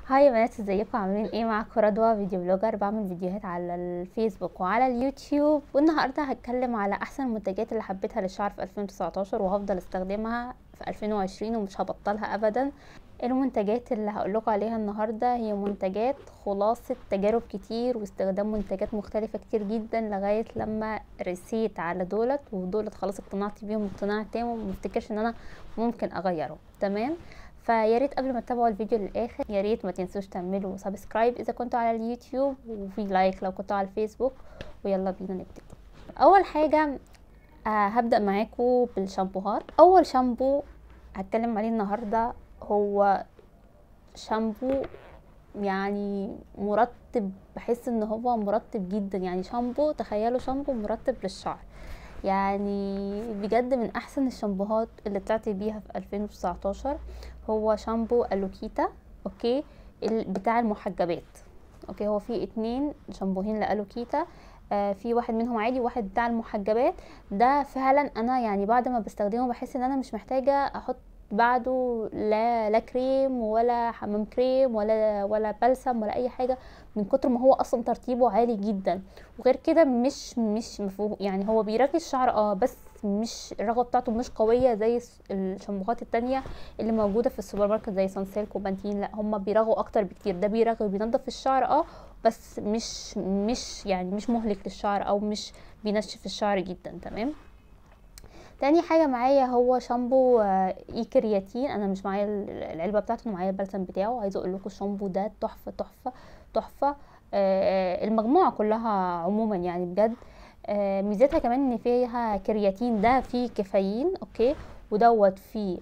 هاي يا بنات ازيكم عاملين ايه معاكم رضوى فيديو بلوجر بعمل فيديوهات على الفيسبوك وعلى اليوتيوب والنهارده هتكلم على احسن المنتجات اللي حبيتها للشعر في 2019 وهفضل استخدمها في 2020 ومش هبطلها ابدا المنتجات اللي هقولكوا عليها النهارده هي منتجات خلاصه تجارب كتير واستخدام منتجات مختلفه كتير جدا لغايه لما رسيت على دولت ودولت خلاص اقتنعت بيهم اقتناع تام ومفتكرش ان انا ممكن اغيره تمام فيا ريت قبل ما تتابعوا الفيديو للاخر يا ريت ما تنسوش تعملوا سبسكرايب اذا كنتوا على اليوتيوب وفي لايك لو كنتوا على الفيسبوك ويلا بينا نبتدي اول حاجه آه هبدا معاكم بالشامبوهات اول شامبو هتكلم عليه النهارده هو شامبو يعني مرطب بحس ان هو مرطب جدا يعني شامبو تخيلوا شامبو مرطب للشعر يعني بجد من احسن الشامبوهات اللي طلعت بيها في 2019 هو شامبو الوكيتا اوكي بتاع المحجبات اوكي هو في اتنين شامبوهين لالوكيتا آه في واحد منهم عادي وواحد بتاع المحجبات ده فعلا انا يعني بعد ما بستخدمه بحس ان انا مش محتاجه احط بعده لا لا كريم ولا حمام كريم ولا ولا بلسم ولا اي حاجه من كتر ما هو اصلا ترطيبه عالي جدا وغير كده مش مش مفهوم يعني هو بيرغي الشعر اه بس مش الرغوه بتاعته مش قويه زي الشامبوهات التانية اللي موجوده في السوبر ماركت زي سانسيلك وبانتين لا هم بيرغوا اكتر بكتير ده بيرغي بينضف الشعر اه بس مش مش يعني مش مهلك للشعر او مش بينشف الشعر جدا تمام تاني حاجه معايا هو شامبو اي كرياتين انا مش معايا العلبه بتاعته انا معايا البلسم بتاعه عايزه اقول لكم الشامبو ده تحفه تحفه تحفه المجموعه كلها عموما يعني بجد ميزتها كمان ان فيها كرياتين ده فيه كافيين اوكي ودوت فيه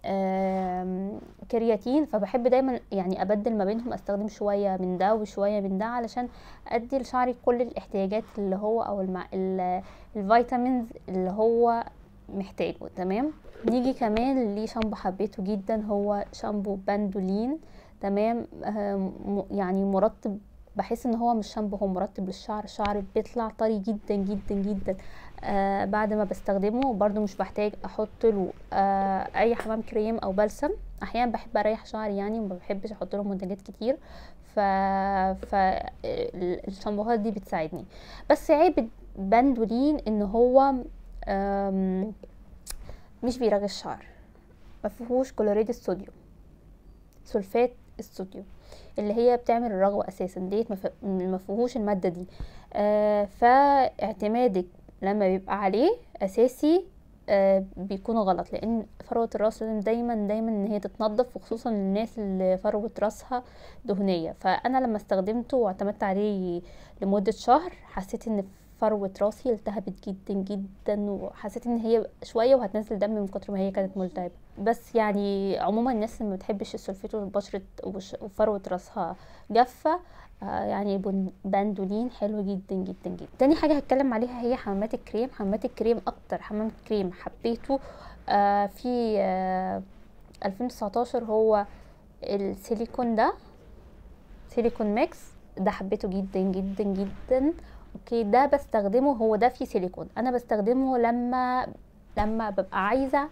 كرياتين فبحب دايما يعني ابدل ما بينهم استخدم شويه من ده وشويه من ده علشان ادي لشعري كل الاحتياجات اللي هو او المع... الفيتامينز اللي هو محتاجه تمام نيجي كمان لشامبو حبيته جدا هو شامبو باندولين تمام يعني مرطب بحس ان هو مش شامبو هو مرطب للشعر الشعر بيطلع طري جدا جدا جدا آه بعد ما بستخدمه برضو مش بحتاج احط له آه اي حمام كريم او بلسم احيانا بحب اريح شعري يعني وما بحبش احط له منتجات كتير ف فالشامبوهات دي بتساعدني بس عيب باندولين ان هو مش بيرغي الشعر مفيهوش كلوريد الصوديوم سلفات الصوديوم اللي هي بتعمل الرغوة اساسا ديت مفيهوش المادة دي آه فاعتمادك لما بيبقى عليه اساسي آه بيكون غلط لان فروة الراس لازم دايما دايما ان هي تتنضف وخصوصا الناس اللي فروة راسها دهنية فانا لما استخدمته واعتمدت عليه لمدة شهر حسيت ان فروة راسي التهبت جدا جدا وحسيت ان هي شويه وهتنزل دم من كتر ما هي كانت ملتهبه بس يعني عموما الناس اللي ما بتحبش السلفيت وبشره وفروه راسها جافه آه يعني باندولين حلو جدا جدا جدا تاني حاجه هتكلم عليها هي حمامات الكريم حمامات الكريم اكتر حمام كريم حبيته آه في آه 2019 هو السيليكون ده سيليكون ميكس ده حبيته جدا جدا جدا اوكي ده بستخدمه هو ده فيه سيليكون انا بستخدمه لما لما ببقى عايزه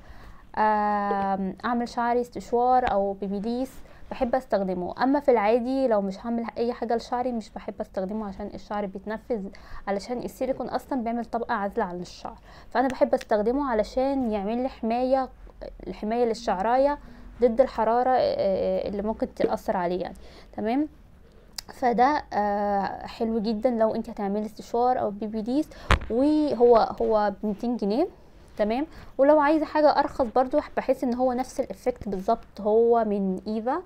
اعمل شعري استشوار او بيبيليس بحب استخدمه اما في العادي لو مش هعمل اي حاجه لشعري مش بحب استخدمه عشان الشعر بيتنفذ علشان السيليكون اصلا بيعمل طبقه عازله عن الشعر فانا بحب استخدمه علشان يعمل لي حمايه الحمايه للشعرايه ضد الحراره اللي ممكن تاثر عليه يعني تمام فده آه حلو جدا لو انت هتعملي استشوار او بيبيليس وهو هو ب 200 جنيه تمام ولو عايزه حاجه ارخص برضو بحس ان هو نفس الافكت بالظبط هو من ايفا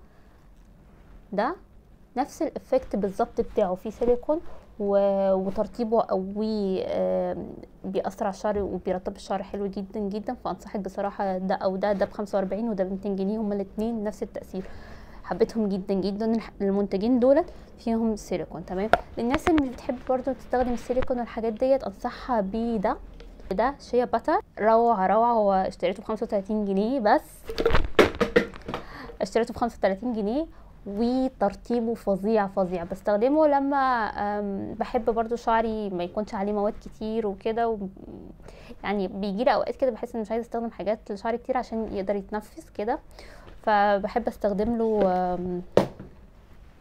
ده نفس الافكت بالظبط بتاعه فيه سيليكون وترطيبه قوي آه بيأثر على الشعر وبيرطب الشعر حلو جدا جدا فانصحك بصراحه ده او ده ده ب 45 وده ب 200 جنيه هما الاثنين نفس التأثير حبيتهم جدا جدا المنتجين دولت فيهم سيليكون تمام للناس اللي مش بتحب برضو تستخدم السيليكون والحاجات ديت انصحها بده ده شيا باتر روعة روعة هو اشتريته بخمسة وتلاتين جنيه بس اشتريته بخمسة وتلاتين جنيه وترطيبه فظيع فظيع بستخدمه لما بحب برضو شعري ما يكونش عليه مواد كتير وكده و يعني بيجي لي اوقات كده بحس ان مش عايزه استخدم حاجات لشعري كتير عشان يقدر يتنفس كده فبحب استخدم له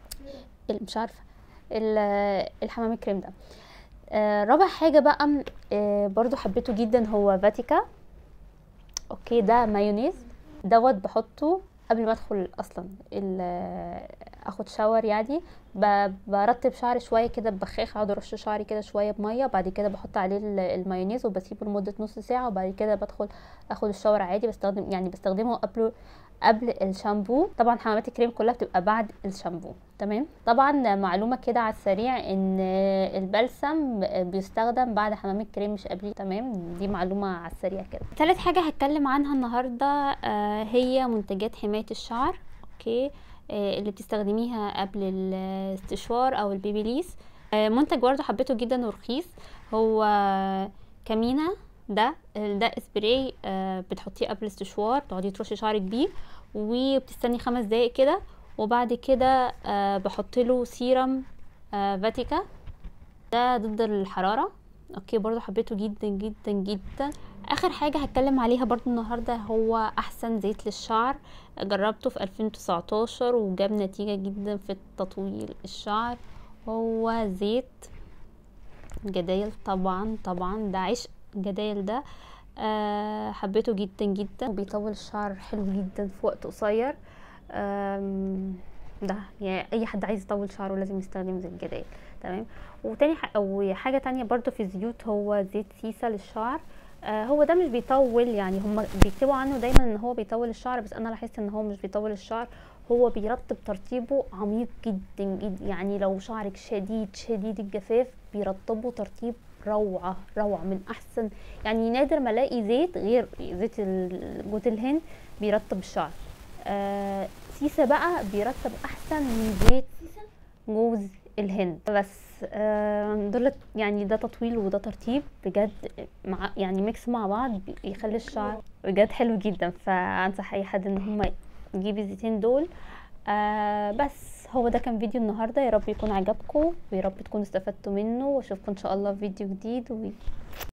ال- مش عارفه ال- الحمام الكريم ده آه رابع حاجه بقى آه برضو حبيته جدا هو فاتيكا اوكي ده مايونيز دوت بحطه قبل ما ادخل اصلا ال- اخد شاور يعني ب- برتب شعري شويه كده ببخاخ اقعد ارش شعري كده شويه بميه بعد كده بحط عليه ال- المايونيز وبسيبه لمده نص ساعه وبعد كده بدخل اخد الشاور عادي بستخدم يعني بستخدمه قبل قبل الشامبو طبعا حمامات الكريم كلها بتبقى بعد الشامبو تمام طبعا معلومه كده على السريع ان البلسم بيستخدم بعد حمام الكريم مش قبليه تمام دي معلومه على السريع كده ثالث حاجه هتكلم عنها النهارده آه، هي منتجات حمايه الشعر اوكي آه، اللي بتستخدميها قبل الاستشوار او البيبيليس آه، منتج برضه حبيته جدا ورخيص هو كامينا ده ده اسبراي آه، بتحطيه قبل الاستشوار تقعدي ترشي شعرك بيه وبتستني خمس دقايق كده وبعد كده آه، بحط له سيرم آه، فاتيكا ده ضد الحرارة اوكي برضو حبيته جدا جدا جدا اخر حاجة هتكلم عليها برضو النهاردة هو احسن زيت للشعر جربته في 2019 وجاب نتيجة جدا في تطويل الشعر هو زيت جدايل طبعا طبعا ده عشق جدايل ده أه حبيته جدا جدا وبيطول الشعر حلو جدا في وقت قصير آم، ده يعني اي حد عايز يطول شعره لازم يستخدم زيت جدايل تمام وتاني ح... او حاجه تانية برضو في الزيوت هو زيت سيسا للشعر آه هو ده مش بيطول يعني هم بيكتبوا عنه دايما ان هو بيطول الشعر بس انا لاحظت ان هو مش بيطول الشعر هو بيرطب ترطيبه عميق جدا جدا يعني لو شعرك شديد شديد الجفاف بيرطبه ترطيب روعة روعة من احسن يعني نادر ما الاقي زيت غير زيت ال- جوز الهند بيرطب الشعر آه سيسا بقى بيرطب احسن من زيت جوز الهند بس آه دول يعني ده تطويل وده ترتيب بجد مع يعني ميكس مع بعض يخلي الشعر بجد حلو جدا فانصح اي حد ان هم يجيب الزيتين دول آه بس هو ده كان فيديو النهارده يا رب يكون عجبكم ويا رب تكونوا استفدتوا منه واشوفكم ان شاء الله في فيديو جديد و